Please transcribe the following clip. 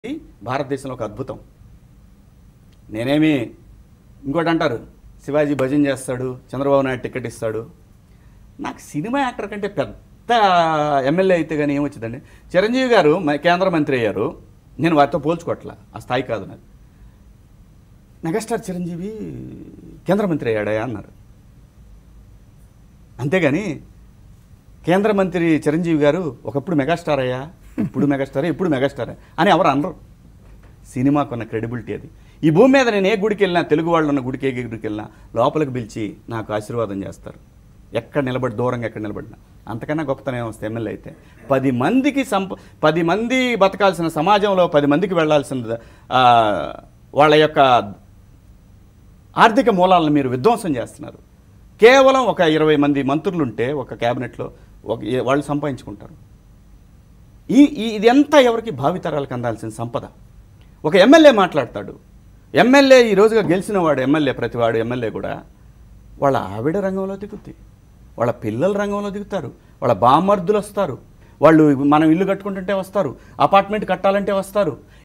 ఇది భారతదేశంలో ఒక అద్భుతం నేనేమి ఇంకోటి అంటారు శివాజీ భజన చేస్తాడు చంద్రబాబు నాయుడు టికెట్ ఇస్తాడు నాకు సినిమా యాక్టర్ కంటే పెద్ద ఎమ్మెల్యే అయితే కానీ ఏమొచ్చిందండి చిరంజీవి గారు మ- కేంద్ర మంత్రి అయ్యారు నేను వారితో పోల్చుకోవట్లా ఆ స్థాయి కాదు నాది మెగాస్టార్ చిరంజీవి కేంద్ర మంత్రి అయ్యాడా అన్నారు అంతేగాని కేంద్ర మంత్రి చిరంజీవి గారు ఒకప్పుడు మెగాస్టార్ అయ్యా ఇప్పుడు మెగాస్టార్ ఇప్పుడు మెగాస్టార్ అని ఎవరు అనరు సినిమాకు ఉన్న క్రెడిబిలిటీ అది ఈ భూమి మీద నేను ఏ గుడికి వెళ్ళినా తెలుగు వాళ్ళు ఉన్న గుడికి ఏ గుడికి వెళ్ళినా లోపలికి పిలిచి నాకు ఆశీర్వాదం చేస్తారు ఎక్కడ నిలబడి దూరంగా ఎక్కడ నిలబడినా అంతకన్నా గొప్పతనం వస్తే ఎమ్మెల్యే అయితే పది మందికి సంప పది మంది బతకాల్సిన సమాజంలో పది మందికి వెళ్ళాల్సిన ఆ, వాళ్ళ యొక్క ఆర్థిక మూలాలను మీరు విధ్వంసం చేస్తున్నారు కేవలం ఒక ఇరవై మంది మంత్రులు ఉంటే ఒక క్యాబినెట్లో ఒక ఏ- వాళ్ళు సంపాదించుకుంటారు ఈ ఈ- ఇది ఎంత ఎవరికి భావితరాలకు అందాల్సిన సంపద ఒక ఎమ్మెల్యే మాట్లాడతాడు ఎమ్మెల్యే ఈ రోజుగా గెలిచిన వాడు ఎమ్మెల్యే ప్రతివాడు ఎమ్మెల్యే కూడా వాళ్ళ ఆవిడ రంగంలో దిగుద్ది వాళ్ళ పిల్లల రంగంలో దిగుతారు వాళ్ళ బామర్దులు వస్తారు వాళ్ళు మనం ఇల్లు కట్టుకుంటుంటే వస్తారు అపార్ట్మెంట్ కట్టాలంటే వస్తారు